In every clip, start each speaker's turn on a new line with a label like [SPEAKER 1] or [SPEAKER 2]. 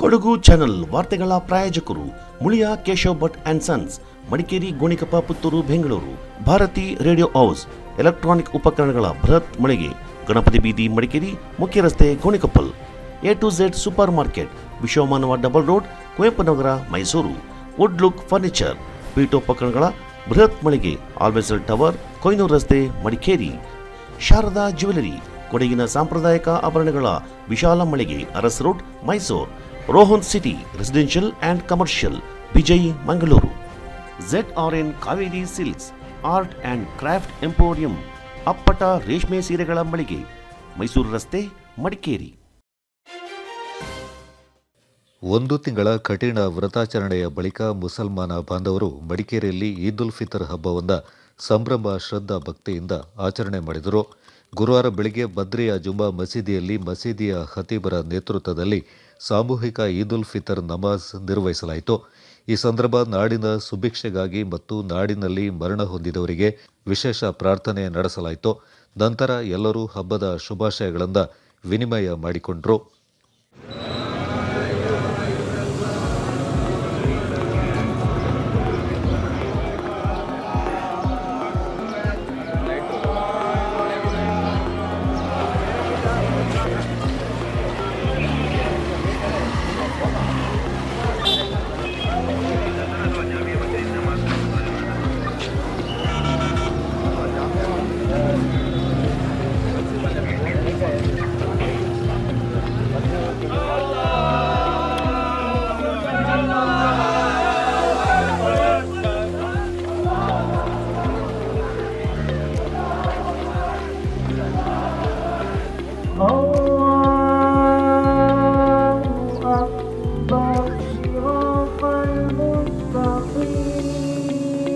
[SPEAKER 1] Kodagu channel ವಾರ್ತೆಗಳ ಪ್ರಾಯೋಜಕರು Muliya Keshav Bhat and sons Madikeri Gonikoppa Puttur Bengaluru Bharathi radio house electronic ಉಪಕರಣಗಳ ಬೃಹತ್ ಮಳಿಗೆ ಗಣಪತಿ ಬೀದಿ ಮಡಿಕೇರಿ ಮುಖ್ಯ ರಸ್ತೆ Gonikoppal A to Z super market Vishwamanava double road Kuvempu Nagar Mysuru wood look furniture ಪೀಠೋಪಕರಣಗಳ ಬೃಹತ್ ಮಳಿಗೆ ಆಲ್ವೆಸಲ್ ಟವರ್ ಕೊಯ್ನೂರು ರಸ್ತೆ ಮಡಿಕೇರಿ ಶಾರದಾ ಜ್ಯುವೆಲರಿ ಕೊಡಗಿನ ಸಾಂಪ್ರದಾಯಿಕ ಆಭರಣಗಳ ವಿಶಾಲ ಮಳಿಗೆ Aras road Mysuru Rohan city residential and commercial Vijay Mangaluru Z R N Kaveri silks art and craft emporium ಅಪ್ಪಟ ರೇಷ್ಮೆ ಸೀರೆಗಳ ಮಳಿಗೆ ಮೈಸೂರು ರಸ್ತೆ ಮಡಿಕೇರಿ
[SPEAKER 2] ಒಂದು ತಿಂಗಳ ಕಠಿಣ ವ್ರತಾಚರಣೆಯ ಬಳಿಕ ಮುಸಲ್ಮಾನ ಬಾಂಧವರು ಮಡಿಕೇರಿಯಲ್ಲಿ ಈದ್ ಉಲ್ ಫಿತರ್ ಹಬ್ಬವನ್ನು ಸಂಭ್ರಮ ಶ್ರದ್ಧಾ ಭಕ್ತಿಯಿಂದ ಆಚರಣೆ ಮಾಡಿದರು ಗುರುವಾರ ಬೆಳಿಗ್ಗೆ ಬದ್ರಿಯ ಜುಮಾ ಮಸೀದಿಯಲ್ಲಿ ಮಸೀದಿಯ ಖತೀಬರ ನೇತೃತ್ವದಲ್ಲಿ ಸಾಮೂಹಿಕ ಈದ್ ಉಲ್ ಫಿತರ್ ನಮಾಜ್ ನಿರ್ವಹಿಸಲಾಯಿತು ಈ ಸಂದರ್ಭ ನಾಡಿನ ಸುಭಿಕ್ಷೆಗಾಗಿ ಮತ್ತು ನಾಡಿನಲ್ಲಿ ಮರಣ ಹೊಂದಿದವರಿಗೆ ವಿಶೇಷ ಪ್ರಾರ್ಥನೆ ನಡೆಸಲಾಯಿತು ನಂತರ ಎಲ್ಲರೂ ಹಬ್ಬದ ಶುಭಾಶಯಗಳಿಂದ ವಿನಿಮಯ ಮಾಡಿಕೊಂಡರು
[SPEAKER 3] الله أكبر صراط المستقيم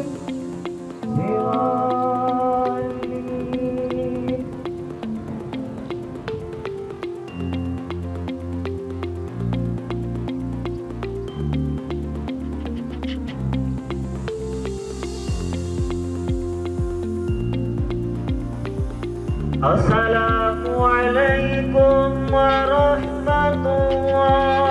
[SPEAKER 3] صراط الذين السلام عليكم ورحمة الله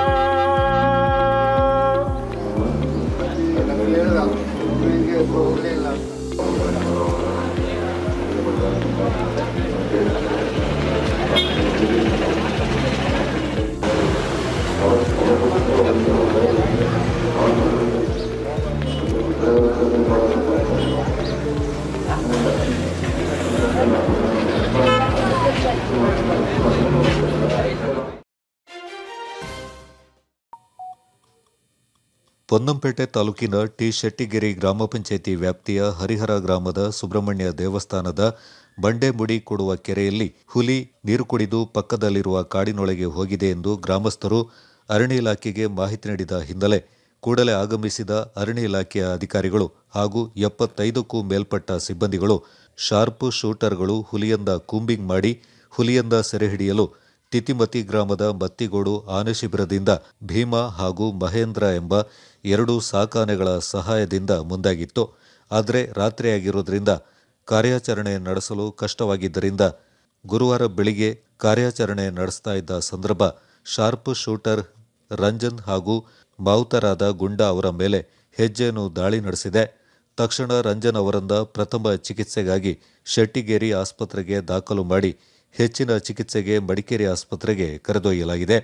[SPEAKER 2] ಪೊನ್ನಂಪೇಟೆ ತಾಲೂಕಿನ ಟಿ ಶೆಟ್ಟಿಗೆರೆ ಗ್ರಾಮ ಪಂಚಾಯಿತಿ ವ್ಯಾಪ್ತಿಯ ಹರಿಹರ ಗ್ರಾಮದ ಸುಬ್ರಹ್ಮಣ್ಯ ದೇವಸ್ಥಾನದ ಬಂಡೆಮುಡಿ ಕೊಡುವ ಕೆರೆಯಲ್ಲಿ ಹುಲಿ ನೀರು ಕುಡಿದು ಪಕ್ಕದಲ್ಲಿರುವ ಕಾಡಿನೊಳಗೆ ಹೋಗಿದೆ ಎಂದು ಗ್ರಾಮಸ್ಥರು ಅರಣ್ಯ ಇಲಾಖೆಗೆ ಮಾಹಿತಿ ನೀಡಿದ ಹಿನ್ನೆಲೆ ಕೂಡಲೇ ಆಗಮಿಸಿದ ಅರಣ್ಯ ಇಲಾಖೆಯ ಅಧಿಕಾರಿಗಳು ಹಾಗೂ ಎಪ್ಪತ್ತೈದಕ್ಕೂ ಮೇಲ್ಪಟ್ಟ ಸಿಬ್ಬಂದಿಗಳು ಶಾರ್ಪ್ ಶೂಟರ್ಗಳು ಹುಲಿಯಂದ ಕೂಂಬಿಂಗ್ ಮಾಡಿ ಹುಲಿಯಂದ ಸೆರೆಹಿಡಿಯಲು ತಿತಿಮತಿ ಗ್ರಾಮದ ಮತ್ತಿಗೋಡು ಆನೆ ಶಿಬಿರದಿಂದ ಭೀಮಾ ಹಾಗೂ ಮಹೇಂದ್ರ ಎಂಬ ಎರಡು ಸಾಕಾನೆಗಳ ಸಹಾಯದಿಂದ ಮುಂದಾಗಿತ್ತು ಆದರೆ ರಾತ್ರಿಯಾಗಿರೋದ್ರಿಂದ ಕಾರ್ಯಾಚರಣೆ ನಡೆಸಲು ಕಷ್ಟವಾಗಿದ್ದರಿಂದ ಗುರುವಾರ ಬೆಳಿಗ್ಗೆ ಕಾರ್ಯಾಚರಣೆ ನಡೆಸ್ತಾ ಇದ್ದ ಸಂದರ್ಭ ಶಾರ್ಪ್ ಶೂಟರ್ ರಂಜನ್ ಹಾಗೂ ಮಾವುತರಾದ ಗುಂಡಾ ಅವರ ಮೇಲೆ ಹೆಜ್ಜೆಯನ್ನು ದಾಳಿ ನಡೆಸಿದೆ ತಕ್ಷಣ ರಂಜನ್ ಅವರನ್ನ ಪ್ರಥಮ ಚಿಕಿತ್ಸೆಗಾಗಿ ಶೆಟ್ಟಿಗೇರಿ ಆಸ್ಪತ್ರೆಗೆ ದಾಖಲು ಮಾಡಿ ಹೆಚ್ಚಿನ ಚಿಕಿತ್ಸೆಗೆ ಮಡಿಕೇರಿ ಆಸ್ಪತ್ರೆಗೆ ಕರೆದೊಯ್ಯಲಾಗಿದೆ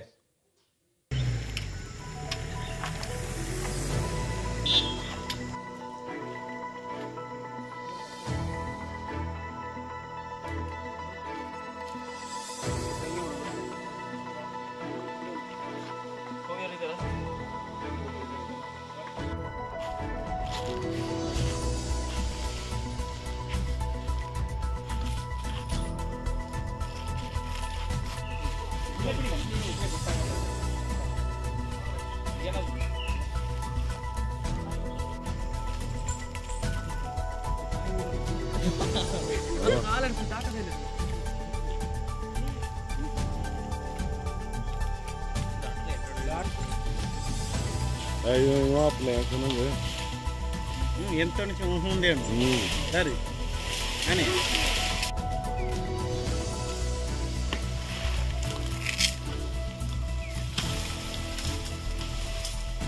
[SPEAKER 4] అయ్యో లేకుండా
[SPEAKER 5] ఎంత నుంచి ఉంది అండి సరే అని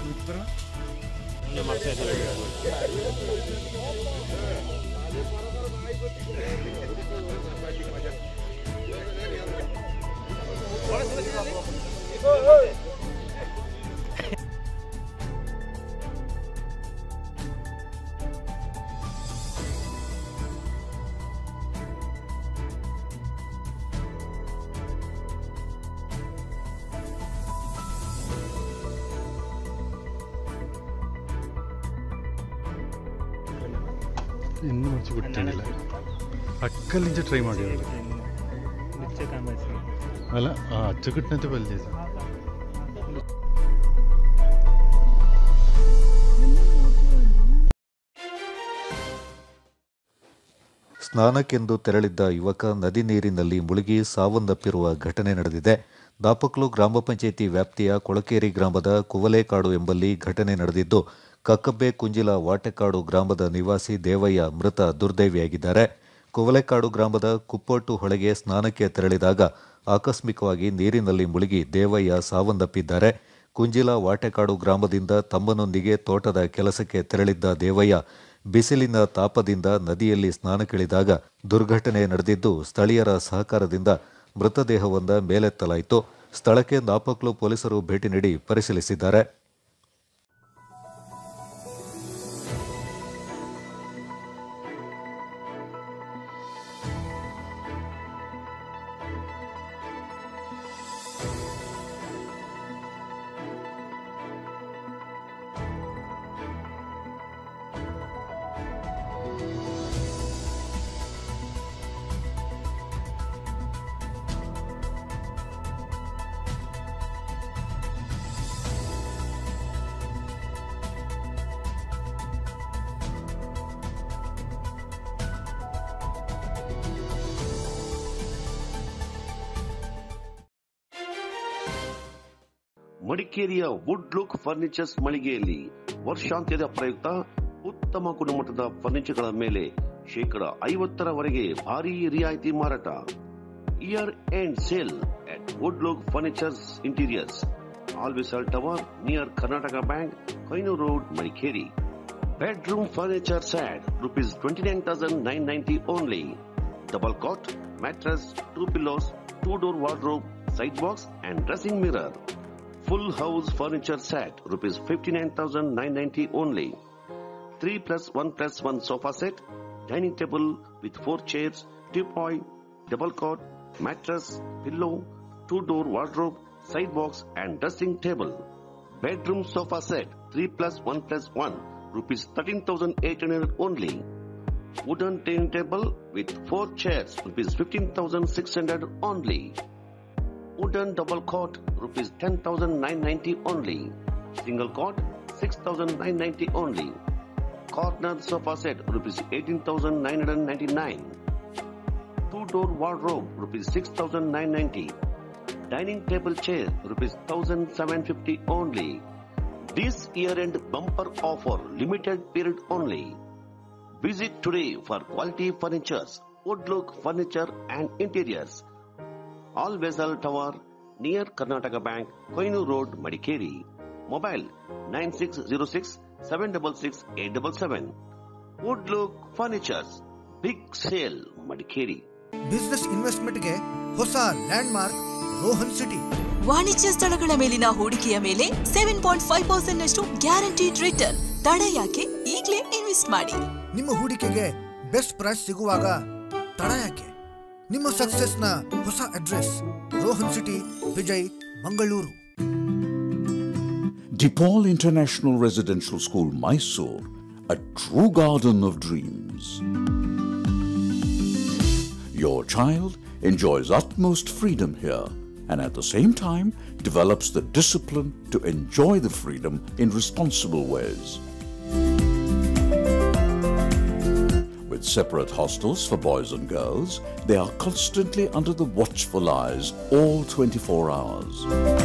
[SPEAKER 6] ಇನ್ನೂ ಮುಂಚೆ ಗೊತ್ತಿಲ್ಲ ಅಕ್ಕಲಿಂಚ ಟ್ರೈ ಮಾಡಿ ಅಲ್ಲ ಆ ಅಚ್ಚುಕಟ್ಟಿನಂತೆ ಬಲ್ದಿದೆ
[SPEAKER 2] ಸ್ನಾನಕ್ಕೆಂದು ತೆರಳಿದ್ದ ಯುವಕ ನದಿ ನೀರಿನಲ್ಲಿ ಮುಳುಗಿ ಸಾವನ್ನಪ್ಪಿರುವ ಘಟನೆ ನಡೆದಿದೆ ದಾಪಕ್ಲು ಗ್ರಾಮ ಪಂಚಾಯಿತಿ ವ್ಯಾಪ್ತಿಯ ಕೊಳಕೇರಿ ಗ್ರಾಮದ ಕುವಲೇಕಾಡು ಎಂಬಲ್ಲಿ ಘಟನೆ ನಡೆದಿದ್ದು ಕಕ್ಕಬ್ಬೆ ಕುಂಜಿಲ ವಾಟೆಕಾಡು ಗ್ರಾಮದ ನಿವಾಸಿ ದೇವಯ್ಯ ಮೃತ ದುರ್ದೈವಿಯಾಗಿದ್ದಾರೆ ಕುವಲೇಕಾಡು ಗ್ರಾಮದ ಕುಪ್ಪೊಟ್ಟು ಹೊಳೆಗೆ ಸ್ನಾನಕ್ಕೆ ತೆರಳಿದಾಗ ಆಕಸ್ಮಿಕವಾಗಿ ನೀರಿನಲ್ಲಿ ಮುಳುಗಿ ದೇವಯ್ಯ ಸಾವನ್ನಪ್ಪಿದ್ದಾರೆ ಕುಂಜಿಲ ವಾಟೆಕಾಡು ಗ್ರಾಮದಿಂದ ತಮ್ಮನೊಂದಿಗೆ ತೋಟದ ಕೆಲಸಕ್ಕೆ ತೆರಳಿದ್ದ ದೇವಯ್ಯ ಬಿಸಿಲಿನ ತಾಪದಿಂದ ನದಿಯಲ್ಲಿ ಸ್ನಾನಕ್ಕಿಳಿದಾಗ ದುರ್ಘಟನೆ ನಡೆದಿದ್ದು ಸ್ಥಳೀಯರ ಸಹಕಾರದಿಂದ ಮೃತದೇಹವೊಂದ ಮೇಲೆತ್ತಲಾಯಿತು ಸ್ಥಳಕ್ಕೆ ನಾಪಕ್ಲು ಪೊಲೀಸರು ಭೇಟಿ ನೀಡಿ ಪರಿಶೀಲಿಸಿದ್ದಾರೆ
[SPEAKER 1] ಮಡಿಕೇರಿಯ ವುಡ್ ಲುಕ್ ಫರ್ನಿಚರ್ಸ್ ಮಳಿಗೆಯಲ್ಲಿ ವರ್ಷಾಂತ್ಯದ ಪ್ರಯುಕ್ತ ಉತ್ತಮ ಗುಣಮಟ್ಟದ ಫರ್ನಿಚರ್ಗಳ ಮೇಲೆ ಶೇಕಡ ಐವತ್ತರವರೆಗೆ ಭಾರಿ ರಿಯಾಯಿತಿ ಮಾರಾಟ year end sale at wood look furnitures interiors ಆಲ್ವಿಸಲ್ tower near Karnataka bank Koinur road Madikeri bedroom furniture set rupees twenty nine thousand nine ninety only double cot mattress two pillows two door wardrobe side box and dressing mirror Full house furniture set, rupees 59,990 only. 3 plus 1 plus 1 sofa set, dining table with 4 chairs, teapoy, double cot, mattress, pillow, 2 door wardrobe, side box and dressing table. Bedroom sofa set, 3 plus 1 plus 1, rupees 13,800 only. Wooden dining table with 4 chairs, rupees 15,600 only. Wooden double cot, rupees 10,990 only. Single cot, 6,990 only. Corner sofa set, rupees 18,999. Two-door wardrobe, rupees 6,990. Dining table chair, rupees 1,750 only. This year-end bumper offer, limited period only. Visit today for quality furnitures, woodlook furniture and interiors. All Vessel Tower near Karnataka Bank, Koinu Road, Madikeri. Mobile 9606 766 877. Woodlook Furnitures. Big Sale, Madikeri.
[SPEAKER 7] Business ಇನ್ವೆಸ್ಟ್ಮೆಂಟ್ಗೆ ಹೊಸ land mark Rohan city
[SPEAKER 8] ವಾಣಿಜ್ಯ ಸ್ಥಳಗಳ ಮೇಲಿನ ಹೂಡಿಕೆಯ ಮೇಲೆ seven point five percent ನಷ್ಟು guaranteed return ತಡ ಯಾಕೆ ಈಗಲೇ ಇನ್ವೆಸ್ಟ್ ಮಾಡಿ
[SPEAKER 7] ನಿಮ್ಮ ಹೂಡಿಕೆಗೆ ಬೆಸ್ಟ್ ಪ್ರೈಸ್ ಸಿಗುವಾಗ ತಡ ಯಾಕೆ ನಿಮ್ಮ ಸಕ್ಸಸ್ನ ಹೊಸ address Rohan city Vijay Mangaluru
[SPEAKER 9] DePaul International Residential School, Mysore, a true garden of dreams. Your child enjoys utmost freedom here and at the same time develops the discipline to enjoy the freedom in responsible ways. With separate hostels for boys and girls, they are constantly under the watchful eyes all 24 hours.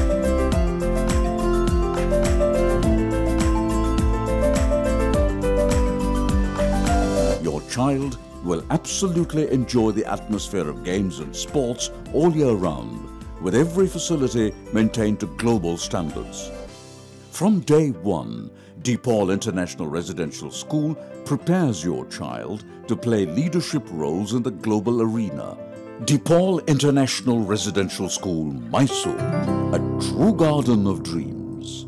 [SPEAKER 9] Your child will absolutely enjoy the atmosphere of games and sports all year round, with every facility maintained to global standards. From day one, DePaul International Residential School prepares your child to play leadership roles in the global arena. DePaul International Residential School, Mysore, a true garden of dreams.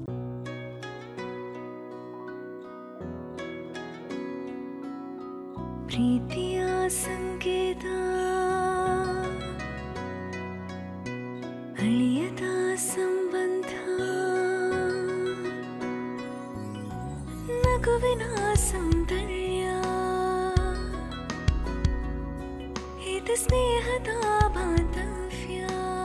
[SPEAKER 10] ಪ್ರೀತಿಯ ಸಂಕೇತ ಅಳಿಯದ ಸಂಬಂಧ ನಗುವಿನ ಸೌಂದರ್ಯ ಇದು ಸ್ನೇಹದ ಬಾಂಧವ್ಯ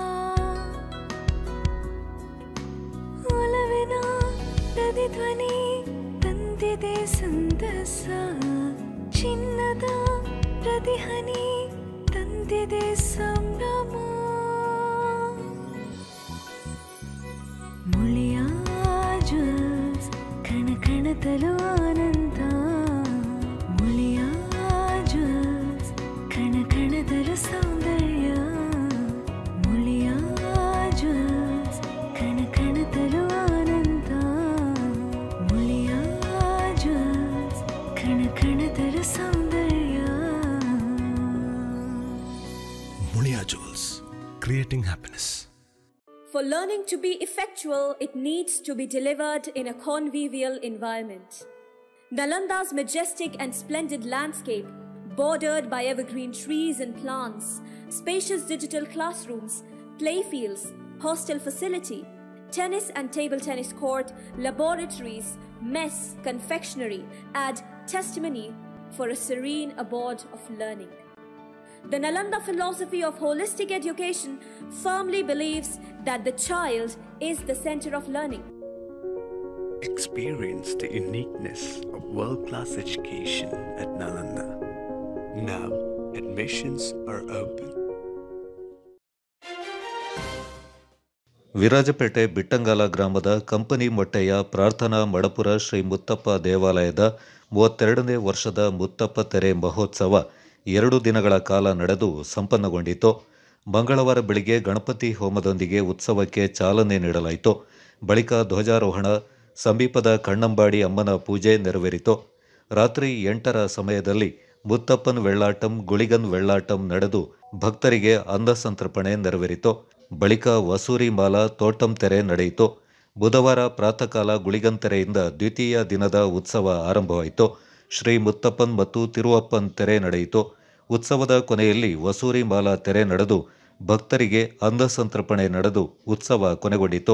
[SPEAKER 10] ಒಲವಿನ ಪ್ರತಿಧ್ವನಿ ತಂದಿದೆ ಸಂದಸ ಚಿನ್ನದ ಪ್ರತಿಹನಿ ತಂದಿದೆ ಸಂಭ್ರಮ ಮುಳಿಯ ಜ್ವಲ್ಸ್ ಕಣ ಕಣದಲು ಆನಂದ ಮುಳಿಯ ಜ್ವಲ್ಸ್ ಕಣ ಕಣದಲು ಸೌಂದರ್ಯ ಮುಳಿಯ ಜ್ವಲ್ಸ್ ಕಣ ಕಣದಲು ಆನಂದ ಮುಳಿಯ ಜ್ವಲ್ಸ್ ಕಣ ಕಣದಲು ಸೌಂದರ್ಯ
[SPEAKER 11] Mulia Jewels, creating happiness.
[SPEAKER 12] For learning to be effectual, it needs to be delivered in a convivial environment. Nalanda's majestic and splendid landscape, bordered by evergreen trees and plants, spacious digital classrooms, playfields, hostel facility, tennis and table tennis court, laboratories, mess, confectionery add testimony for a serene abode of learning. The Nalanda philosophy of holistic education firmly believes that the child is the center of learning.
[SPEAKER 11] Experience the uniqueness of world class education at Nalanda. Now, admissions are open.
[SPEAKER 2] Virajpet Bittangala ಗ್ರಾಮದ company ಮೊಟ್ಟೆಯ ಪ್ರಾರ್ಥನಾ ಮಡಪುರ ಶ್ರೀ ಮುತ್ತಪ್ಪ ದೇವಾಲಯದ ಮೂವತ್ತೆರಡನೇ ವರ್ಷದ ಮುತ್ತಪ್ಪ ತೆರೆ ಮಹೋತ್ಸವ ಎರಡು ದಿನಗಳ ಕಾಲ ನಡೆದು ಸಂಪನ್ನಗೊಂಡಿತು ಮಂಗಳವಾರ ಬೆಳಿಗ್ಗೆ ಗಣಪತಿ ಹೋಮದೊಂದಿಗೆ ಉತ್ಸವಕ್ಕೆ ಚಾಲನೆ ನೀಡಲಾಯಿತು ಬಳಿಕ ಧ್ವಜಾರೋಹಣ ಸಮೀಪದ ಕಣ್ಣಂಬಾಡಿ ಅಮ್ಮನ ಪೂಜೆ ನೆರವೇರಿತು ರಾತ್ರಿ ಎಂಟರ ಸಮಯದಲ್ಲಿ ಮುತ್ತಪ್ಪನ್ ವೆಳ್ಳಾಟಂ ಗುಳಿಗನ್ ವೆಳ್ಳಾಟಂ ನಡೆದು ಭಕ್ತರಿಗೆ ಅನ್ನಸಂತರ್ಪಣೆ ನೆರವೇರಿತು ಬಳಿಕ ವಸೂರಿ ಮಾಲಾ ತೋಟಂ ತೆರೆ ನಡೆಯಿತು ಬುಧವಾರ ಪ್ರಾತಃಕಾಲ ಗುಳಿಗನ್ ತೆರೆಯಿಂದ ದ್ವಿತೀಯ ದಿನದ ಉತ್ಸವ ಆರಂಭವಾಯಿತು ಶ್ರೀ ಮುತ್ತಪ್ಪನ್ ಮತ್ತು ತಿರುವಪ್ಪನ್ ತೆರೆ ನಡೆಯಿತು ಉತ್ಸವದ ಕೊನೆಯಲ್ಲಿ ವಸೂರಿ ಮಾಲಾ ತೆರೆ ನಡೆದು ಭಕ್ತರಿಗೆ ಅನ್ನಸಂತರ್ಪಣೆ ನಡೆದು ಉತ್ಸವ ಕೊನೆಗೊಂಡಿತು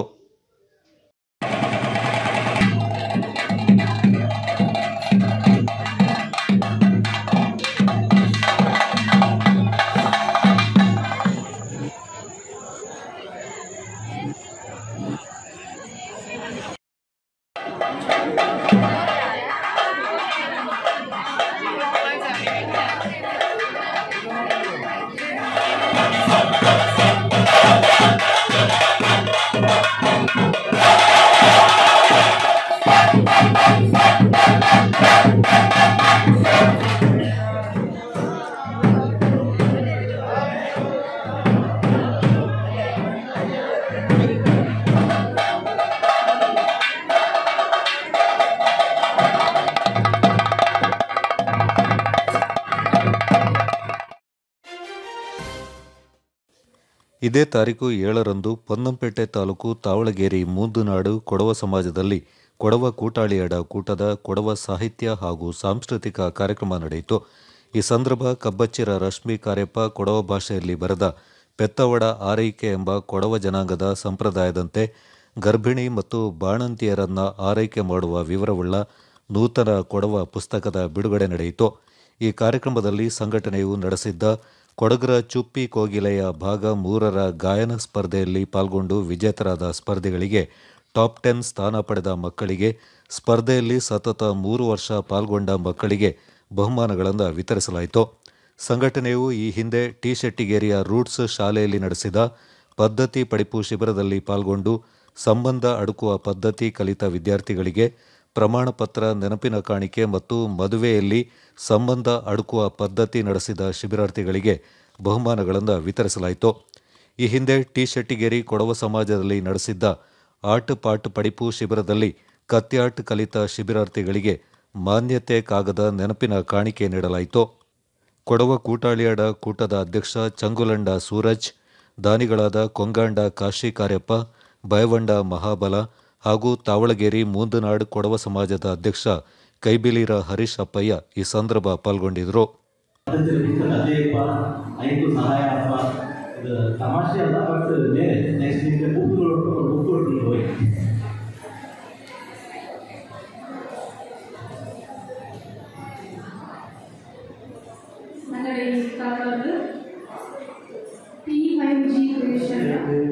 [SPEAKER 2] ಇದೇ ತಾರೀಕು ಏಳರಂದು ಪೊನ್ನಂಪೇಟೆ ತಾಲೂಕು ತಾವಳಗೇರಿ ಮೂಂದುನಾಡು ಕೊಡವ ಸಮಾಜದಲ್ಲಿ ಕೊಡವ ಕೂಟಾಳಿಯಡ ಕೂಟದ ಕೊಡವ ಸಾಹಿತ್ಯ ಹಾಗೂ ಸಾಂಸ್ಕೃತಿಕ ಕಾರ್ಯಕ್ರಮ ನಡೆಯಿತು ಈ ಸಂದರ್ಭ ಕಬ್ಬಚ್ಚಿರ ರಶ್ಮಿ ಕಾರ್ಯಪ್ಪ ಕೊಡವ ಭಾಷೆಯಲ್ಲಿ ಬರೆದ ಪೆತ್ತವಡ ಆರೈಕೆ ಎಂಬ ಕೊಡವ ಜನಾಂಗದ ಸಂಪ್ರದಾಯದಂತೆ ಗರ್ಭಿಣಿ ಮತ್ತು ಬಾಣಂತಿಯರನ್ನ ಆರೈಕೆ ಮಾಡುವ ವಿವರವುಳ್ಳ ನೂತನ ಕೊಡವ ಪುಸ್ತಕದ ಬಿಡುಗಡೆ ನಡೆಯಿತು ಈ ಕಾರ್ಯಕ್ರಮದಲ್ಲಿ ಸಂಘಟನೆಯು ನಡೆಸಿದ್ದ ಕೊಡಗರ ಚುಪ್ಪಿ ಕೋಗಿಲೆಯ ಭಾಗ ಮೂರರ ಗಾಯನ ಸ್ಪರ್ಧೆಯಲ್ಲಿ ಪಾಲ್ಗೊಂಡು ವಿಜೇತರಾದ ಸ್ಪರ್ಧಿಗಳಿಗೆ ಟಾಪ್ ಟೆನ್ ಸ್ಥಾನ ಪಡೆದ ಮಕ್ಕಳಿಗೆ ಸ್ಪರ್ಧೆಯಲ್ಲಿ ಸತತ ಮೂರು ವರ್ಷ ಪಾಲ್ಗೊಂಡ ಮಕ್ಕಳಿಗೆ ಬಹುಮಾನಗಳನ್ನು ವಿತರಿಸಲಾಯಿತು ಸಂಘಟನೆಯು ಈ ಹಿಂದೆ ಟಿ ಶೆಟ್ಟಿಗೇರಿಯ ರೂಟ್ಸ್ ಶಾಲೆಯಲ್ಲಿ ನಡೆಸಿದ ಪದ್ಧತಿ ಪಡಿಪು ಶಿಬಿರದಲ್ಲಿ ಪಾಲ್ಗೊಂಡು ಸಂಬಂಧ ಅಡುಕುವ ಪದ್ಧತಿ ಕಲಿತ ವಿದ್ಯಾರ್ಥಿಗಳಿಗೆ ಪ್ರಮಾಣ ಪತ್ರ ನೆನಪಿನ ಕಾಣಿಕೆ ಮತ್ತು ಮದುವೆಯಲ್ಲಿ ಸಂಬಂಧ ಅಡುಕುವ ಪದ್ಧತಿ ನಡೆಸಿದ ಶಿಬಿರಾರ್ಥಿಗಳಿಗೆ ಬಹುಮಾನಗಳನ್ನು ವಿತರಿಸಲಾಯಿತು ಈ ಹಿಂದೆ ಟಿ ಶೆಟ್ಟಿಗೇರಿ ಕೊಡವ ಸಮಾಜದಲ್ಲಿ ನಡೆಸಿದ್ದ ಆಟ ಪಾಠ ಪಡಿಪು ಶಿಬಿರದಲ್ಲಿ ಕತ್ಯಾಟ್ ಕಲಿತ ಶಿಬಿರಾರ್ಥಿಗಳಿಗೆ ಮಾನ್ಯತೆ ಕಾಗದ ನೆನಪಿನ ಕಾಣಿಕೆ ನೀಡಲಾಯಿತು ಕೊಡವ ಕೂಟಾಳಿಯಾಡ ಕೂಟದ ಅಧ್ಯಕ್ಷ ಚಂಗುಲಂಡ ಸೂರಜ್ ದಾನಿಗಳಾದ ಕೊಂಗಾಂಡ ಕಾಶಿ ಕಾರ್ಯಪ್ಪ ಬಯವಂಡ ಮಹಾಬಲ ಹಾಗೂ ತಾವಳಗೇರಿ ಮೂಂದನಾಡ್ ಕೊಡವ ಸಮಾಜದ ಅಧ್ಯಕ್ಷ ಕೈಬಿಲೀರ ಹರೀಶ್ ಅಪ್ಪಯ್ಯ ಈ ಸಂದರ್ಭ ಪಾಲ್ಗೊಂಡಿದ್ದರು
[SPEAKER 13] ಅದೇಪ್ಪ ಐದು ಸಹಾಯ ಅಪ್ಪ ಇದು ತಮಾಷೆ ಅಲ್ಲ ಬಟ್ ಬೇರೆ ನೆಕ್ಸ್ಟ್ ನಿಮಗೆ ಬುಕ್ಗಳು ಬುಕ್ ಕೊಟ್ಟು ಹೋಗಿ
[SPEAKER 14] ನನ್ನ ಕಾಲದ್ದು P Y G creation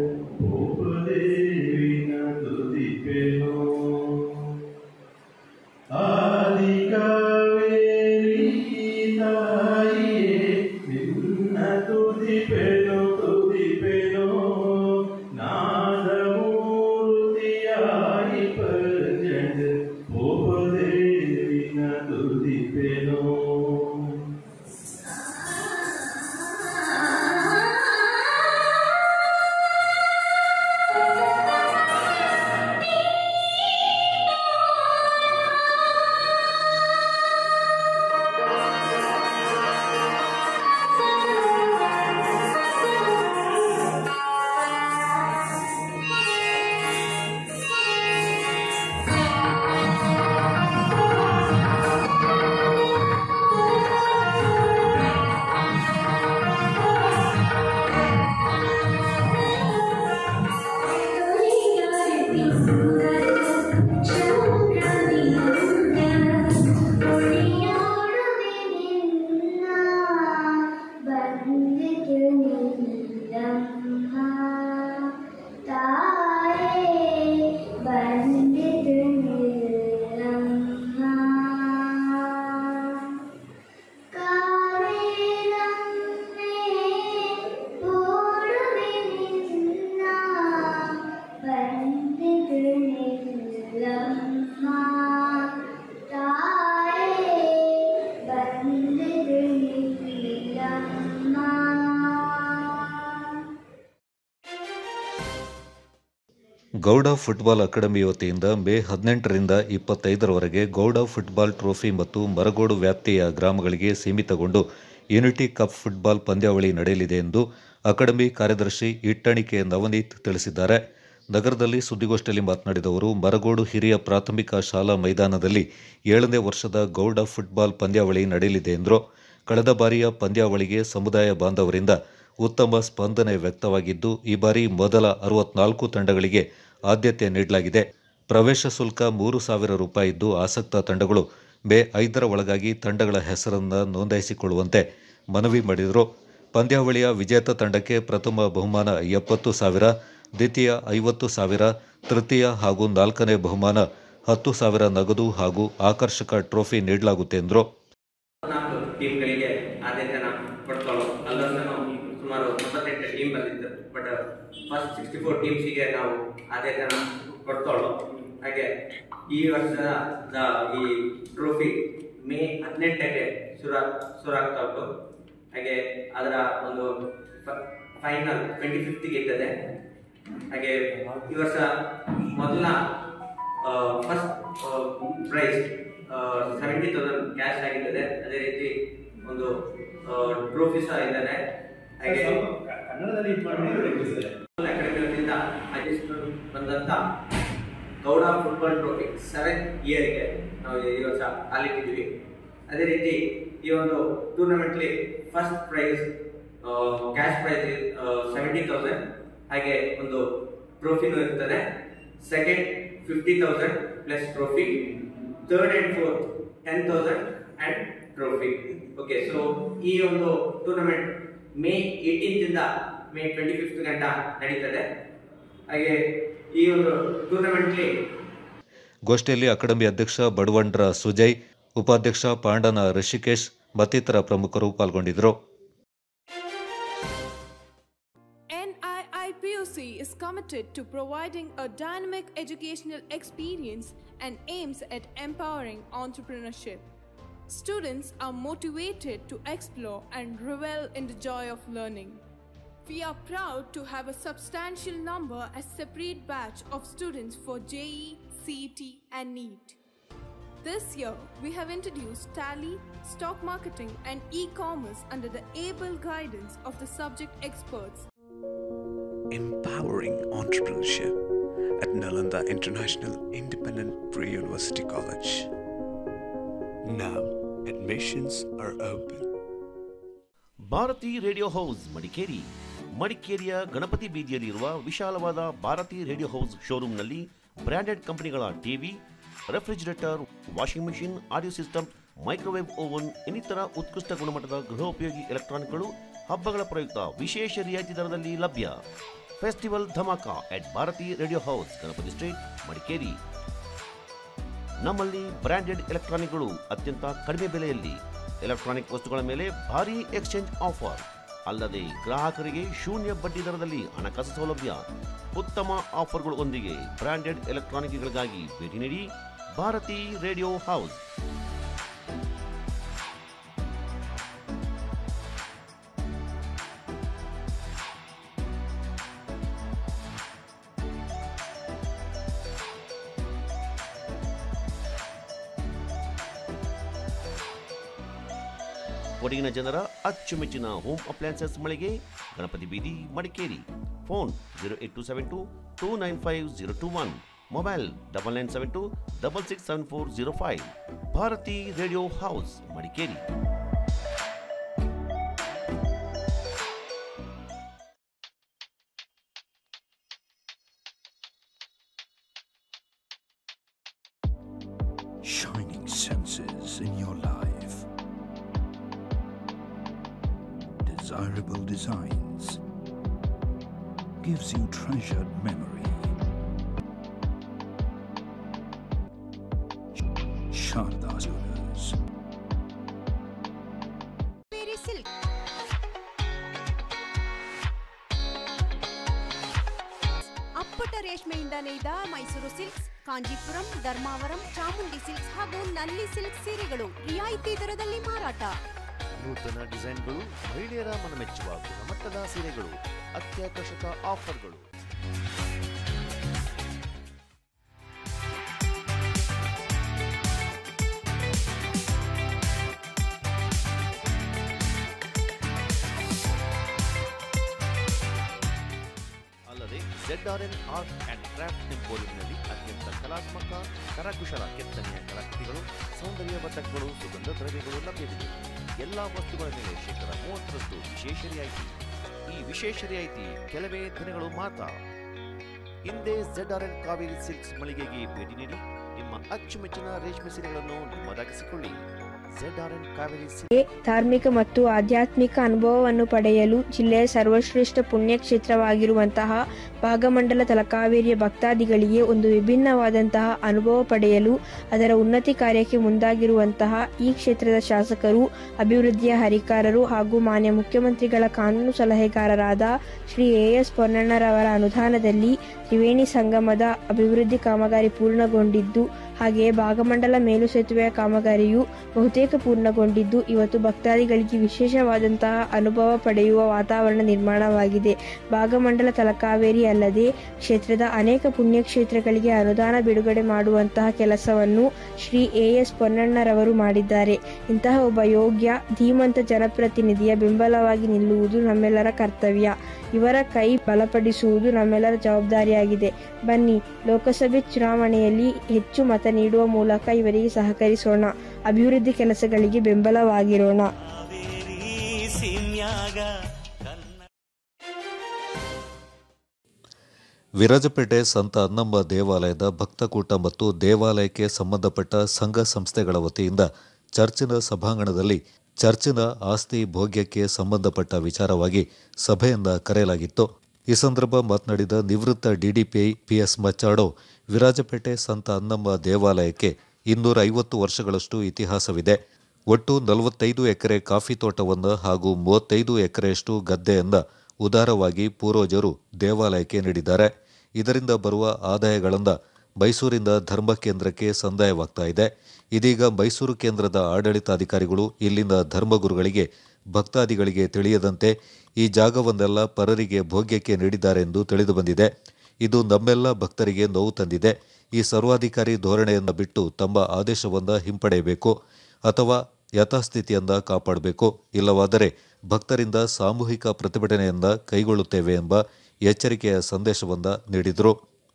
[SPEAKER 2] Gowda football academy ವತಿಯಿಂದ ಮೇ ಹದಿನೆಂಟರಿಂದ ಇಪ್ಪತ್ತೈದರವರೆಗೆ ಗೌಡ ಫುಟ್ಬಾಲ್ ಟ್ರೋಫಿ ಮತ್ತು ಮರಗೋಡು ವ್ಯಾಪ್ತಿಯ ಗ್ರಾಮಗಳಿಗೆ ಸೀಮಿತಗೊಂಡು ಯುನಿಟಿ ಕಪ್ ಫುಟ್ಬಾಲ್ ಪಂದ್ಯಾವಳಿ ನಡೆಯಲಿದೆ ಎಂದು ಅಕಾಡೆಮಿ ಕಾರ್ಯದರ್ಶಿ ಇಟ್ಟಣಿಕೆ ನವನೀತ್ ತಿಳಿಸಿದ್ದಾರೆ ನಗರದಲ್ಲಿ ಸುದ್ದಿಗೋಷ್ಠಿಯಲ್ಲಿ ಮಾತನಾಡಿದ ಅವರು ಮರಗೋಡು ಹಿರಿಯ ಪ್ರಾಥಮಿಕ ಶಾಲಾ ಮೈದಾನದಲ್ಲಿ ಏಳನೇ ವರ್ಷದ ಗೌಡ ಫುಟ್ಬಾಲ್ ಪಂದ್ಯಾವಳಿ ನಡೆಯಲಿದೆ ಎಂದರು ಕಳೆದ ಬಾರಿಯ ಪಂದ್ಯಾವಳಿಗೆ ಸಮುದಾಯ ಬಾಂಧವರಿಂದ ಉತ್ತಮ ಸ್ಪಂದನೆ ವ್ಯಕ್ತವಾಗಿದ್ದು ಈ ಬಾರಿ ಮೊದಲ ಅರವತ್ನಾಲ್ಕು ತಂಡಗಳಿಗೆ ಆದ್ಯತೆ ನೀಡಲಾಗಿದೆ ಪ್ರವೇಶ ಶುಲ್ಕ ಮೂರು ಸಾವಿರ ರೂಪಾಯಿ ಇದ್ದು ಆಸಕ್ತ ತಂಡಗಳು ಮೇ ಐದರ ಒಳಗಾಗಿ ತಂಡಗಳ ಹೆಸರನ್ನು ನೋಂದಾಯಿಸಿಕೊಳ್ಳುವಂತೆ ಮನವಿ ಮಾಡಿದರು ಪಂದ್ಯಾವಳಿಯ ವಿಜೇತ ತಂಡಕ್ಕೆ ಪ್ರಥಮ ಬಹುಮಾನ ಎಪ್ಪತ್ತು ಸಾವಿರ ದ್ವಿತೀಯ ಐವತ್ತು ಸಾವಿರ ತೃತೀಯ ಹಾಗೂ ನಾಲ್ಕನೇ ಬಹುಮಾನ ಹತ್ತು ಸಾವಿರ ನಗದು ಹಾಗೂ ಆಕರ್ಷಕ ಟ್ರೋಫಿ ನೀಡಲಾಗುತ್ತೆ ಎಂದರು
[SPEAKER 15] ನಾಲ್ಕು ಟೀಮ್ಗಳಿಗೆ ಆದ್ಯತೆನ ಪಡ್ಕೊಳ್ಳೋ ಅಲ್ಲೊಂದು ನಾವು ಸುಮಾರು ತೊಂಬತ್ತೆಂಟು ಟೀಮ್ ಬಂದಿತ್ತು ಬಟ್ ಫಸ್ಟ್ ಸಿಕ್ಸ್ಟಿ ಫೋರ್ ಟೀಮ್ಸಿಗೆ ನಾವು ಆದ್ಯತೆನ ಪಡ್ಕೊಳ್ಳೋ ಹಾಗೆ ಈ ವರ್ಷದ ಈ ಟ್ರೋಫಿ ಮೇ ಹದಿನೆಂಟಕ್ಕೆ ಶುರು ಶುರು ಆಗ್ತಾ ಉಂಟು ಹಾಗೆ ಅದರ ಒಂದು ಫೈನಲ್ ಟ್ವೆಂಟಿ ಫಿಫ್ತ್ಗೆ ಇರ್ತದೆ ಹಾಗೆ ಈ ವರ್ಷ ಮೊದಲ first prize seventy thousand cash ಆಗಿರ್ತದೆ ಅದೇ ರೀತಿ ಒಂದು ಟ್ರೋಫಿ ಸಹ ಇದ್ದಾರೆ ಹಾಗೆ ಅಕಾಡೆಮಿ ವತಿಯಿಂದ ಆಯೋಜಿಸಿಕೊಂಡು ಬಂದಂತ ಗೌಡ ಫುಟ್ಬಾಲ್ ಟ್ರೋಫಿ ಸೆವೆನ್ ಇಯರ್ಗೆ ನಾವು ಈ ವರ್ಷ ಕಾಲಿಟ್ಟಿದ್ವಿ ಅದೇ ರೀತಿ ಈ ಒಂದು ಟೂರ್ನಮೆಂಟ್ಲಿ first prize cash prize seventy thousand ಹಾಗೆ ಒಂದು ಟ್ರೋಫಿನೂ ಇರ್ತದೆ second fifty thousand plus trophy third and fourth ten thousand and trophy okay so ಈ ಒಂದು ಟೂರ್ನಮೆಂಟ್ ಮೇ ಏಯ್ಟೀನ್ತ್ ಇಂದ ಮೇ ಟ್ವೆಂಟಿ ಫಿಫ್ತ್ ಗಂಟ ನಡೀತದೆ ಹಾಗೆ ಈ ಒಂದು ಟೂರ್ನಮೆಂಟ್ಲಿ
[SPEAKER 2] ಗೋಷ್ಠಿಯಲ್ಲಿ ಅಕಾಡೆಮಿ ಅಧ್ಯಕ್ಷ ಬಡವಂಡ್ರ ಸುಜಯ್ ಉಪಾಧ್ಯಕ್ಷ ಪಾಂಡನ ಋಷಿಕೇಶ್ ಮತ್ತಿತರ ಪ್ರಮುಖರು ಪಾಲ್ಗೊಂಡಿದ್ದರು
[SPEAKER 16] NIIPUC is committed to providing a dynamic educational experience and aims at empowering entrepreneurship. Students are motivated to explore and revel in the joy of learning. We are proud to have a substantial number as separate batch of students for JE, CET and NEET. This year, we have introduced Tally, stock marketing and e-commerce under the able guidance of the subject experts.
[SPEAKER 11] Empowering entrepreneurship at Nalanda International Independent Pre-University College. Now, admissions are open.
[SPEAKER 1] Bharathi radio house Madikeri ಮಡಿಕೇರಿಯ ಗಣಪತಿ ಬೀದಿಯಲ್ಲಿರುವ ವಿಶಾಲವಾದ Bharathi radio house ಶೋರೂಮ್ನಲ್ಲಿ branded ಕಂಪನಿಗಳ TV refrigerator washing machine audio system microwave oven ಇನ್ನಿತರ ಉತ್ಕೃಷ್ಟ ಗುಣಮಟ್ಟದ ಗೃಹೋಪಯೋಗಿ ಎಲೆಕ್ಟ್ರಾನಿಕ್ಗಳು ಹಬ್ಬಗಳ ಪ್ರಯುಕ್ತ ವಿಶೇಷ ರಿಯಾಯಿತಿ ದರದಲ್ಲಿ ಲಭ್ಯ ಫೆಸ್ಟಿವಲ್ ಧಮಾಕ at Bharathi radio house Ganapathi street Madikeri ನಮ್ಮಲ್ಲಿ ಬ್ರ್ಯಾಂಡೆಡ್ ಎಲೆಕ್ಟ್ರಾನಿಕ್ಗಳು ಅತ್ಯಂತ ಕಡಿಮೆ ಬೆಲೆಯಲ್ಲಿ ಎಲೆಕ್ಟ್ರಾನಿಕ್ ವಸ್ತುಗಳ ಮೇಲೆ ಭಾರಿ ಎಕ್ಸ್ಚೇಂಜ್ ಆಫರ್ ಅಲ್ಲದೆ ಗ್ರಾಹಕರಿಗೆ ಶೂನ್ಯ ಬಡ್ಡಿ ದರದಲ್ಲಿ ಹಣಕಾಸು ಸೌಲಭ್ಯ ಉತ್ತಮ ಆಫರ್ಗಳು ಒಂದಿಗೆ ಬ್ರ್ಯಾಂಡೆಡ್ ಎಲೆಕ್ಟ್ರಾನಿಕ್ಗಳಿಗಾಗಿ ಭೇಟಿ ನೀಡಿ ಭಾರತಿ ರೇಡಿಯೋ ಹೌಸ್ ಕೊಡಗಿನ ಜನರ ಅಚ್ಚುಮೆಚ್ಚಿನ ಹೋಮ್ ಅಪ್ಲಯನ್ಸಸ್ ಮಳಿಗೆ ಗಣಪತಿ ಬೀದಿ Madikeri phone zero eight two seven two two nine five zero two one mobile double nine seven two double six seven four zero five Bharathi radio house Madikeri
[SPEAKER 17] shining senses in your life. Desirable designs gives you treasured memory. Sharda Jewelers.
[SPEAKER 18] ಬೇರೆ silk ಅಪ್ಪಟ ರೇಷ್ಮೆಯಿಂದ ನೇಯ್ದ Mysore silks Kanchipuram Dharmavaram Chamundi silks ಹಾಗೂ Nalli silk ಸೀರೆಗಳು ರಿಯಾಯಿತಿ ದರದಲ್ಲಿ ಮಾರಾಟ
[SPEAKER 1] ನೂತನ ಡಿಸೈನ್ಗಳು ಮಹಿಳೆಯರ ಮನಮೆಚ್ಚುವ ಗುಣಮಟ್ಟದ ಸೀರೆಗಳು ಅತ್ಯಾಕರ್ಷಕ ಆಫರ್ಗಳು ಅಲ್ಲದೆ Z R N art and craft ಎಂಪೋರಿಯಂನಲ್ಲಿ ಅತ್ಯಂತ ಕಲಾತ್ಮಕ ಕರಕುಶಲ ಕೆತ್ತನೆಯ ಕಲಾಕೃತಿಗಳು ಸೌಂದರ್ಯವರ್ಧಕಗಳು ಸುಗಂಧ ದ್ರವ್ಯಗಳು ಲಭ್ಯವಿದೆ ಎಲ್ಲ ವಸ್ತುಗಳ ಮೇಲೆ ಶೇಕಡ ಮೂವತ್ತರಷ್ಟು ವಿಶೇಷ ರಿಯಾಯಿತಿ ಈ ವಿಶೇಷ ರಿಯಾಯಿತಿ ಕೆಲವೇ ದಿನಗಳು ಮಾತ್ರ ಹಿಂದೆ Z R N Kaveri silks ಮಳಿಗೆಗೆ ಭೇಟಿ ನೀಡಿ ನಿಮ್ಮ ಅಚ್ಚುಮೆಚ್ಚಿನ ರೇಷ್ಮೆ ಸೀರೆಗಳನ್ನು ನಿಮ್ಮದಾಗಿಸಿಕೊಳ್ಳಿ Z R N Kaveri silks
[SPEAKER 19] ಧಾರ್ಮಿಕ ಮತ್ತು ಆಧ್ಯಾತ್ಮಿಕ ಅನುಭವವನ್ನು ಪಡೆಯಲು ಜಿಲ್ಲೆಯ ಸರ್ವಶ್ರೇಷ್ಠ ಪುಣ್ಯಕ್ಷೇತ್ರವಾಗಿರುವಂತಹ ಭಾಗಮಂಡಲ ತಲಕಾವೇರಿಯ ಭಕ್ತಾದಿಗಳಿಗೆ ಒಂದು ವಿಭಿನ್ನವಾದಂತಹ ಅನುಭವ ಪಡೆಯಲು ಅದರ ಉನ್ನತಿ ಕಾರ್ಯಕ್ಕೆ ಮುಂದಾಗಿರುವಂತಹ ಈ ಕ್ಷೇತ್ರದ ಶಾಸಕರು ಅಭಿವೃದ್ಧಿಯ ಹರಿಕಾರರು ಹಾಗೂ ಮಾನ್ಯ ಮುಖ್ಯಮಂತ್ರಿಗಳ ಕಾನೂನು ಸಲಹೆಗಾರರಾದ ಶ್ರೀ ಎ ಎಸ್ ಪೊನ್ನಣ್ಣರವರ ಅನುದಾನದಲ್ಲಿ ತ್ರಿವೇಣಿ ಸಂಗಮದ ಅಭಿವೃದ್ಧಿ ಕಾಮಗಾರಿ ಪೂರ್ಣಗೊಂಡಿದ್ದು ಹಾಗೆಯೇ ಭಾಗಮಂಡಲ ಮೇಲು ಸೇತುವೆಯ ಕಾಮಗಾರಿಯು ಬಹುತೇಕ ಪೂರ್ಣಗೊಂಡಿದ್ದು ಇವತ್ತು ಭಕ್ತಾದಿಗಳಿಗೆ ವಿಶೇಷವಾದಂತಹ ಅನುಭವ ಪಡೆಯುವ ವಾತಾವರಣ ನಿರ್ಮಾಣವಾಗಿದೆ ಭಾಗಮಂಡಲ ತಲಕಾವೇರಿ ಅಲ್ಲದೆ ಕ್ಷೇತ್ರದ ಅನೇಕ ಪುಣ್ಯಕ್ಷೇತ್ರಗಳಿಗೆ ಅನುದಾನ ಬಿಡುಗಡೆ ಮಾಡುವಂತಹ ಕೆಲಸವನ್ನು ಶ್ರೀ ಎ ಎಸ್ ಪೊನ್ನಣ್ಣರವರು ಮಾಡಿದ್ದಾರೆ ಇಂತಹ ಒಬ್ಬ ಯೋಗ್ಯ ಧೀಮಂತ ಜನಪ್ರತಿನಿಧಿಯ ಬೆಂಬಲವಾಗಿ ನಿಲ್ಲುವುದು ನಮ್ಮೆಲ್ಲರ ಕರ್ತವ್ಯ ಇವರ ಕೈ ಬಲಪಡಿಸುವುದು ನಮ್ಮೆಲ್ಲರ ಜವಾಬ್ದಾರಿಯಾಗಿದೆ ಬನ್ನಿ ಲೋಕಸಭೆ ಚುನಾವಣೆಯಲ್ಲಿ ಹೆಚ್ಚು ಮತ ನೀಡುವ ಮೂಲಕ ಇವರಿಗೆ ಸಹಕರಿಸೋಣ ಅಭಿವೃದ್ಧಿ ಕೆಲಸಗಳಿಗೆ ಬೆಂಬಲವಾಗಿರೋಣ
[SPEAKER 2] ವಿರಾಜಪೇಟೆ ಸಂತ ಅನ್ನಮ್ಮ ದೇವಾಲಯದ ಭಕ್ತಕೂಟ ಮತ್ತು ದೇವಾಲಯಕ್ಕೆ ಸಂಬಂಧಪಟ್ಟ ಸಂಘ ಸಂಸ್ಥೆಗಳ ವತಿಯಿಂದ ಚರ್ಚಿನ ಸಭಾಂಗಣದಲ್ಲಿ ಚರ್ಚಿನ ಆಸ್ತಿ ಭೋಗ್ಯಕ್ಕೆ ಸಂಬಂಧಪಟ್ಟ ವಿಚಾರವಾಗಿ ಸಭೆಯನ್ನ ಕರೆಯಲಾಗಿತ್ತು ಈ ಸಂದರ್ಭ ಮಾತನಾಡಿದ ನಿವೃತ್ತ ಡಿಡಿಪಿಐ ಪಿಎಸ್ ಮಚ್ಚಾಡೋ ವಿರಾಜಪೇಟೆ ಸಂತ ಅನ್ನಮ್ಮ ದೇವಾಲಯಕ್ಕೆ ಇನ್ನೂರ ಐವತ್ತು ವರ್ಷಗಳಷ್ಟು ಇತಿಹಾಸವಿದೆ ಒಟ್ಟು ನಲವತ್ತೈದು ಎಕರೆ ಕಾಫಿ ತೋಟವನ್ನು ಹಾಗೂ ಮೂವತ್ತೈದು ಎಕರೆಯಷ್ಟು ಗದ್ದೆಯನ್ನು ಉದಾರವಾಗಿ ಪೂರ್ವಜರು ದೇವಾಲಯಕ್ಕೆ ನೀಡಿದ್ದಾರೆ ಇದರಿಂದ ಬರುವ ಆದಾಯಗಳಿಂದ ಮೈಸೂರಿಂದ ಧರ್ಮ ಕೇಂದ್ರಕ್ಕೆ ಸಂದಾಯವಾಗ್ತಾ ಇದೆ ಇದೀಗ ಮೈಸೂರು ಕೇಂದ್ರದ ಆಡಳಿತಾಧಿಕಾರಿಗಳು ಇಲ್ಲಿನ ಧರ್ಮಗುರುಗಳಿಗೆ ಭಕ್ತಾದಿಗಳಿಗೆ ತಿಳಿಯದಂತೆ ಈ ಜಾಗವನ್ನೆಲ್ಲ ಪರರಿಗೆ ಭೋಗ್ಯಕ್ಕೆ ನೀಡಿದ್ದಾರೆಂದು ತಿಳಿದುಬಂದಿದೆ ಇದು ನಮ್ಮೆಲ್ಲ ಭಕ್ತರಿಗೆ ನೋವು ತಂದಿದೆ ಈ ಸರ್ವಾಧಿಕಾರಿ ಧೋರಣೆಯನ್ನು ಬಿಟ್ಟು ತಮ್ಮ ಆದೇಶವನ್ನು ಹಿಂಪಡೆಯಬೇಕು ಅಥವಾ ಯಥಾಸ್ಥಿತಿಯಿಂದ ಕಾಪಾಡಬೇಕು ಇಲ್ಲವಾದರೆ ಭಕ್ತರಿಂದ ಸಾಮೂಹಿಕ ಪ್ರತಿಭಟನೆಯಿಂದ ಕೈಗೊಳ್ಳುತ್ತೇವೆ ಎಂಬ ಎಚ್ಚರಿಕೆಯ ಸಂದೇಶವನ್ನ ನೀಡಿದರು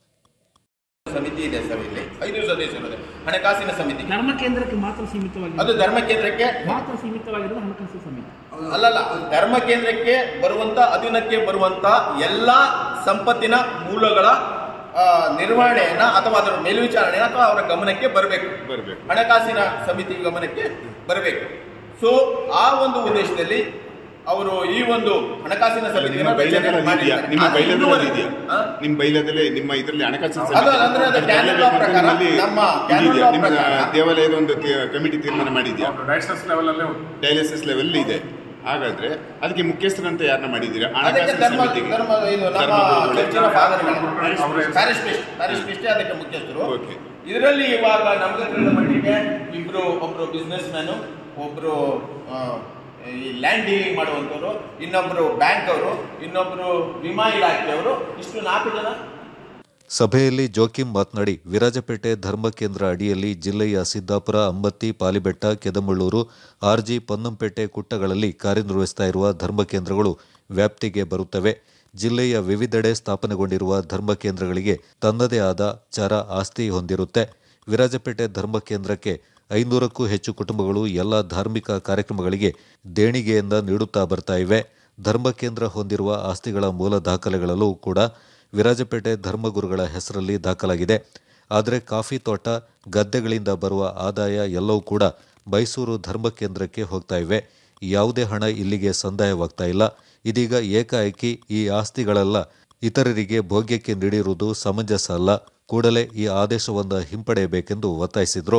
[SPEAKER 20] ಸಮಿತಿ ಇದೆ ಸರ್ ಇಲ್ಲಿ ಐದು ಸದಸ್ಯರು ಇದೆ ಹಣಕಾಸಿನ ಸಮಿತಿ
[SPEAKER 21] ಧರ್ಮ ಕೇಂದ್ರಕ್ಕೆ ಮಾತ್ರ ಸೀಮಿತವಾಗಿ
[SPEAKER 20] ಅದು ಧರ್ಮ ಕೇಂದ್ರಕ್ಕೆ
[SPEAKER 21] ಮಾತ್ರ ಸೀಮಿತವಾಗಿರೋದು ಹಣಕಾಸು ಸಮಿತಿ
[SPEAKER 20] ಅಲ್ಲಲ್ಲ ಧರ್ಮ ಕೇಂದ್ರಕ್ಕೆ ಬರುವಂತ ಅಧೀನಕ್ಕೆ ಬರುವಂತ ಎಲ್ಲಾ ಸಂಪತ್ತಿನ ಮೂಲಗಳ ಆ, ನಿರ್ವಹಣೆಯನ್ನ ಅಥವಾ ಅದರ ಮೇಲ್ವಿಚಾರಣೆಯನ್ನ ಅಥವಾ ಅವರ ಗಮನಕ್ಕೆ ಬರಬೇಕು
[SPEAKER 4] ಬರಬೇಕು
[SPEAKER 20] ಹಣಕಾಸಿನ ಸಮಿತಿ ಗಮನಕ್ಕೆ ಬರಬೇಕು ಸೊ ಆ ಒಂದು ಉದ್ದೇಶದಲ್ಲಿ ಅವರು ಈ ಒಂದು ಹಣಕಾಸಿನ
[SPEAKER 4] ನಿಮ್ಮ
[SPEAKER 20] ಸಮಿತಿಯನ್ನು ರಚನೆ
[SPEAKER 4] ಬೈಲದಲ್ಲಿ ಇದೆಯಾ
[SPEAKER 20] ಮಾಡಿದ್ದಾರೆ.
[SPEAKER 4] ನಿಮ್ಮ
[SPEAKER 20] ಅದು
[SPEAKER 4] ಬೈಲದಲ್ಲಿ
[SPEAKER 20] ಇನ್ನೂವರೆಗೂ-
[SPEAKER 4] ಇದೆಯಾ
[SPEAKER 20] ಆ?
[SPEAKER 4] ನಿಮ್ಮ ಬೈಲದಲ್ಲಿ ನಿಮ್ಮ ಇದರಲ್ಲಿ ಹಣಕಾಸಿನ
[SPEAKER 20] ಅದು
[SPEAKER 4] ಸಮಿತಿ
[SPEAKER 20] ಅಂದ್ರೆ ಅದು
[SPEAKER 4] ಅದು
[SPEAKER 20] ಕ್ಯಾನಲ್
[SPEAKER 4] ಮಾಡಬೇಕು ಅಂತ
[SPEAKER 20] ಪ್ರಕಾರ
[SPEAKER 4] ನಿಮ್ಮಲ್ಲಿ
[SPEAKER 20] ನಮ್ಮ
[SPEAKER 4] ಇದೆಯಾ?
[SPEAKER 20] ಕ್ಯಾನಲ್
[SPEAKER 4] ನಿಮ್ಮ
[SPEAKER 20] ಪ್ರಕಾರ-
[SPEAKER 4] ದೇವಾಲಯದ ಒಂದು ಕಮಿಟಿ ತೀರ್ಮಾನ ಮಾಡಿದ್ಯಾ
[SPEAKER 6] ಡೈಸಸ್ ಲೆವೆಲ್ ಅಲ್ಲೇ
[SPEAKER 4] ಡಯಾಲಿಸಿಸ್ ಲೆವೆಲ್ ಇದೆ ಹಾಗಾದ್ರೆ ಅದಕ್ಕೆ ಮುಖ್ಯಸ್ಥರಂತ ಯಾರನ್ನ ಮಾಡಿದ್ದೀರಾ
[SPEAKER 20] ಅದಕ್ಕೆ
[SPEAKER 4] ಹಣಕಾಸಿನ
[SPEAKER 20] ಧರ್ಮ
[SPEAKER 4] ಸಮಿತಿಗೆ
[SPEAKER 20] ಧರ್ಮ ಇದು ನಮ್ಮ
[SPEAKER 4] ಧರ್ಮಗುರುಗಳು.
[SPEAKER 20] ಚರ್ಚಿನ ಫಾದರ್ಗಳು ಪ್ಯಾರಿಸ್ ಪ್ರಿಸ್ಟ್ ಪ್ಯಾರಿಸ್ ಪ್ರಿಸ್ಟೇ ಅದಕ್ಕೆ ಮುಖ್ಯಸ್ಥರು ಇದರಲ್ಲಿ ಇವಾಗ ನಮ್ಗೆ ತಿಳಿದ ಮಟ್ಟಿಗೆ ಇಬ್ರು ಒಬ್ರು ಬಿಸ್ನೆಸ್ ಮ್ಯಾನು ಒಬ್ರು ಆ, ಈ ಲ್ಯಾಂಡ್ ಡೀಲಿಂಗ್ ಮಾಡುವಂಥವ್ರು ಇನ್ನೊಬ್ರು ಬ್ಯಾಂಕ್ ಅವರು ಇನ್ನೊಬ್ರು ವಿಮಾ ಇಲಾಖೆಯವರು ಇಷ್ಟು ನಾಲ್ಕು ಜನ
[SPEAKER 2] ಸಭೆಯಲ್ಲಿ ಜೋಕಿಂ ಮಾತನಾಡಿ ವಿರಾಜಪೇಟೆ ಧರ್ಮ ಕೇಂದ್ರ ಅಡಿಯಲ್ಲಿ ಜಿಲ್ಲೆಯ ಸಿದ್ದಾಪುರ ಅಂಬತ್ತಿ ಪಾಲಿಬೆಟ್ಟ ಕೆದಮುಳ್ಳೂರು ಆರ್ಜಿ ಪೊನ್ನಂಪೇಟೆ ಕುಟ್ಟಗಳಲ್ಲಿ ಕಾರ್ಯನಿರ್ವಹಿಸ್ತಾ ಇರುವ ಧರ್ಮ ಕೇಂದ್ರಗಳು ವ್ಯಾಪ್ತಿಗೆ ಬರುತ್ತವೆ ಜಿಲ್ಲೆಯ ವಿವಿಧೆಡೆ ಸ್ಥಾಪನೆಗೊಂಡಿರುವ ಧರ್ಮ ಕೇಂದ್ರಗಳಿಗೆ ತನ್ನದೇ ಆದ ಚರ ಆಸ್ತಿ ಹೊಂದಿರುತ್ತೆ ವಿರಾಜಪೇಟೆ ಧರ್ಮ ಕೇಂದ್ರಕ್ಕೆ ಐನೂರಕ್ಕೂ ಹೆಚ್ಚು ಕುಟುಂಬಗಳು ಎಲ್ಲ ಧಾರ್ಮಿಕ ಕಾರ್ಯಕ್ರಮಗಳಿಗೆ ದೇಣಿಗೆಯಿಂದ ನೀಡುತ್ತಾ ಬರ್ತಾ ಇವೆ ಧರ್ಮ ಕೇಂದ್ರ ಹೊಂದಿರುವ ಆಸ್ತಿಗಳ ಮೂಲ ದಾಖಲೆಗಳಲ್ಲೂ ಕೂಡ ವಿರಾಜಪೇಟೆ ಧರ್ಮಗುರುಗಳ ಹೆಸರಲ್ಲಿ ದಾಖಲಾಗಿದೆ ಆದರೆ ಕಾಫಿ ತೋಟ ಗದ್ದೆಗಳಿಂದ ಬರುವ ಆದಾಯ ಎಲ್ಲವೂ ಕೂಡ ಮೈಸೂರು ಧರ್ಮ ಕೇಂದ್ರಕ್ಕೆ ಹೋಗ್ತಾ ಇವೆ ಯಾವುದೇ ಹಣ ಇಲ್ಲಿಗೆ ಸಂದಾಯವಾಗ್ತಾ ಇಲ್ಲ ಇದೀಗ ಏಕಾಏಕಿ ಈ ಆಸ್ತಿಗಳೆಲ್ಲ ಇತರರಿಗೆ ಭೋಗ್ಯಕ್ಕೆ ನೀಡಿರುವುದು ಸಮಂಜಸ ಅಲ್ಲ ಕೂಡಲೇ ಈ ಆದೇಶವನ್ನು ಹಿಂಪಡೆಯಬೇಕೆಂದು ಒತ್ತಾಯಿಸಿದರು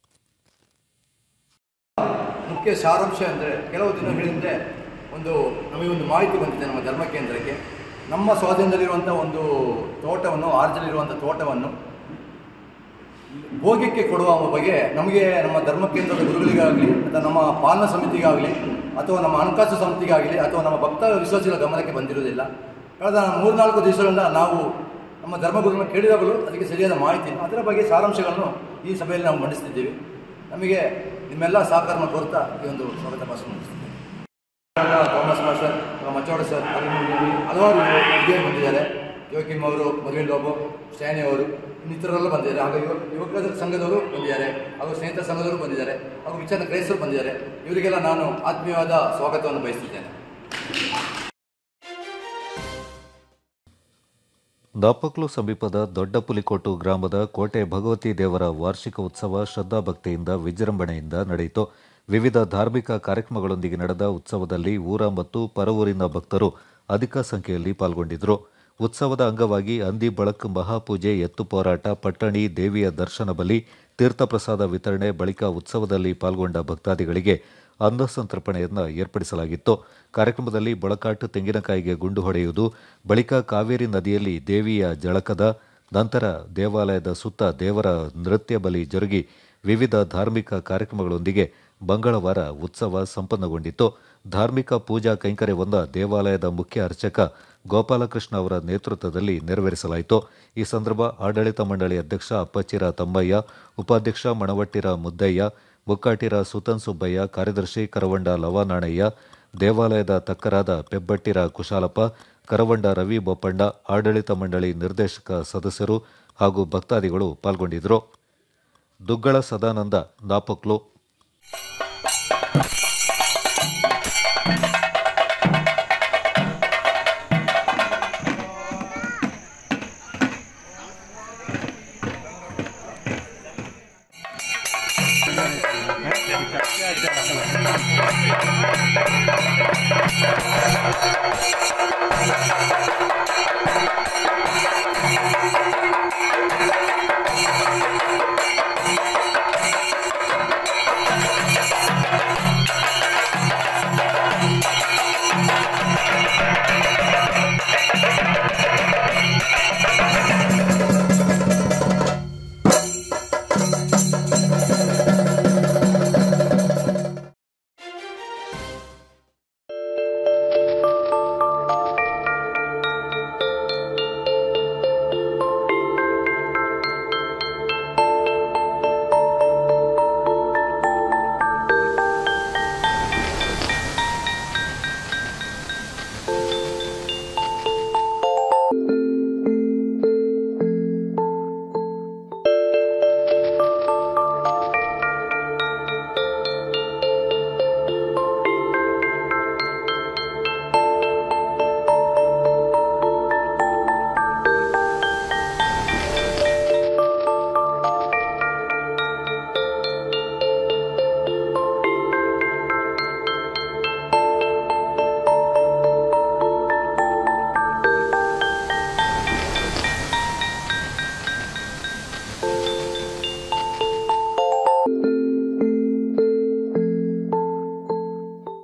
[SPEAKER 22] ಮುಖ್ಯ ಸಾರಾಂಶ ಅಂದರೆ ಕೆಲವು ದಿನಗಳ ಹಿಂದೆ ಒಂದು ನಮಗೆ ಒಂದು ಮಾಹಿತಿ ಬಂದಿದೆ ನಮ್ಮ ಧರ್ಮ ಕೇಂದ್ರಕ್ಕೆ ನಮ್ಮ ಸ್ವಾಧೀನದಲ್ಲಿರುವಂಥ ಒಂದು ತೋಟವನ್ನು ಆರ್ಜಲ್ಲಿರುವಂಥ ತೋಟವನ್ನು ಭೋಗ್ಯಕ್ಕೆ ಕೊಡುವ ಬಗ್ಗೆ ನಮಗೆ ನಮ್ಮ ಧರ್ಮ ಕೇಂದ್ರದ ಗುರುಗಳಿಗಾಗಲಿ ಅಥವಾ ನಮ್ಮ ಪಾಲನಾ ಸಮಿತಿಗಾಗಲಿ ಅಥವಾ ನಮ್ಮ ಹಣಕಾಸು ಸಮಿತಿಗಾಗಲಿ ಅಥವಾ ನಮ್ಮ ಭಕ್ತ ವಿಶ್ವಾಸಿಗಳ ಗಮನಕ್ಕೆ ಬಂದಿರುವುದಿಲ್ಲ ಕಳೆದ ಮೂರ್ನಾಲ್ಕು ದಿವಸಗಳಿಂದ ನಾವು ನಮ್ಮ ಧರ್ಮಗುರುಗಳನ್ನು ಕೇಳಿದಾಗಲೂ ಅದಕ್ಕೆ ಸರಿಯಾದ ಮಾಹಿತಿ ಇಲ್ಲ ಅದರ ಬಗ್ಗೆ ಸಾರಾಂಶಗಳನ್ನು ಈ ಸಭೆಯಲ್ಲಿ ನಾವು ಮಂಡಿಸ್ತಿದ್ದೀವಿ ನಮಗೆ ನಿಮ್ಮೆಲ್ಲ ಸಹಕಾರವನ್ನು ಕೋರ್ತಾ ಈ ಒಂದು ಸ್ವಾಗತ ಭಾಷಣ ಮುಗಿಸ್ತೀವಿ Thomas master Machoda sir Arun ಹಲವಾರು ವಿದ್ಯಾರ್ಥಿ ಬಂದಿದ್ದಾರೆ ಜೋಕಿಮ್ ಅವರು ಮರುವಿನ್ ಲೋಬೋ ಸ್ಟ್ಯಾನಿ ಅವರು ಇನ್ನಿತರೆಲ್ಲ ಬಂದಿದ್ದಾರೆ ಹಾಗೂ ಯುವ ಯುವಕರ ಸಂಘದವರು ಬಂದಿದ್ದಾರೆ ಹಾಗೂ ಸ್ನೇಹಿತರ ಸಂಘದವರು ಬಂದಿದ್ದಾರೆ ಹಾಗೂ ವಿಚಾರ ಕ್ರೈಸ್ತರು ಬಂದಿದ್ದಾರೆ ಇವರಿಗೆಲ್ಲ ನಾನು ಆತ್ಮೀಯವಾದ ಸ್ವಾಗತವನ್ನು ಬಯಸುತ್ತೇನೆ
[SPEAKER 2] ನಾಪಕ್ಲು ಸಮೀಪದ ದೊಡ್ಡ ಪುಲಿಕೋಟು ಗ್ರಾಮದ ಕೋಟೆ ಭಗವತಿ ದೇವರ ವಾರ್ಷಿಕ ಉತ್ಸವ ಶ್ರದ್ಧಾಭಕ್ತಿಯಿಂದ ವಿಜೃಂಭಣೆಯಿಂದ ನಡೆಯಿತು ವಿವಿಧ ಧಾರ್ಮಿಕ ಕಾರ್ಯಕ್ರಮಗಳೊಂದಿಗೆ ನಡೆದ ಉತ್ಸವದಲ್ಲಿ ಊರ ಮತ್ತು ಪರವೂರಿನ ಭಕ್ತರು ಅಧಿಕ ಸಂಖ್ಯೆಯಲ್ಲಿ ಪಾಲ್ಗೊಂಡಿದ್ದರು ಉತ್ಸವದ ಅಂಗವಾಗಿ ಅಂದಿ ಬಳಕ್ ಮಹಾಪೂಜೆ ಎತ್ತು ಹೋರಾಟ ಪಟ್ಟಣಿ ದೇವಿಯ ದರ್ಶನ ಬಲಿ ತೀರ್ಥಪ್ರಸಾದ ವಿತರಣೆ ಬಳಿಕ ಉತ್ಸವದಲ್ಲಿ ಪಾಲ್ಗೊಂಡ ಭಕ್ತಾದಿಗಳಿಗೆ ಅನ್ನ ಸಂತರ್ಪಣೆಯನ್ನು ಏರ್ಪಡಿಸಲಾಗಿತ್ತು ಕಾರ್ಯಕ್ರಮದಲ್ಲಿ ಬೊಳಕಾಟು ತೆಂಗಿನಕಾಯಿಗೆ ಗುಂಡು ಹೊಡೆಯುವುದು ಬಳಿಕ ಕಾವೇರಿ ನದಿಯಲ್ಲಿ ದೇವಿಯ ಜಳಕದ ನಂತರ ದೇವಾಲಯದ ಸುತ್ತ ದೇವರ ನೃತ್ಯ ಬಲಿ ಜರುಗಿ ವಿವಿಧ ಧಾರ್ಮಿಕ ಕಾರ್ಯಕ್ರಮಗಳೊಂದಿಗೆ ಮಂಗಳವಾರ ಉತ್ಸವ ಸಂಪನ್ನಗೊಂಡಿತ್ತು ಧಾರ್ಮಿಕ ಪೂಜಾ ಕೈಂಕರ್ಯವನ್ನು ದೇವಾಲಯದ ಮುಖ್ಯ ಅರ್ಚಕ ಗೋಪಾಲಕೃಷ್ಣ ಅವರ ನೇತೃತ್ವದಲ್ಲಿ ನೆರವೇರಿಸಲಾಯಿತು ಈ ಸಂದರ್ಭ ಆಡಳಿತ ಮಂಡಳಿ ಅಧ್ಯಕ್ಷ ಅಪ್ಪಚ್ಚಿರ ತಮ್ಮಯ್ಯ ಉಪಾಧ್ಯಕ್ಷ ಮಣವಟ್ಟಿರ ಮುದ್ದಯ್ಯ ಮುಕ್ಕಾಟಿರ ಸುತನ್ ಸುಬ್ಬಯ್ಯ ಕಾರ್ಯದರ್ಶಿ ಕರವಂಡ ಲವಾನಾಣಯ್ಯ ದೇವಾಲಯದ ತಕ್ಕರಾದ ಪೆಬ್ಬಟ್ಟಿರ ಕುಶಾಲಪ್ಪ ಕರವಂಡ ರವಿ ಬೋಪಣ್ಣ ಆಡಳಿತ ಮಂಡಳಿ ನಿರ್ದೇಶಕ ಸದಸ್ಯರು ಹಾಗೂ ಭಕ್ತಾದಿಗಳು ಪಾಲ್ಗೊಂಡಿದ್ದರು ದುಗ್ಗಳ ಸದಾನಂದ ನಾಪಕ್ಲು
[SPEAKER 3] Thank you.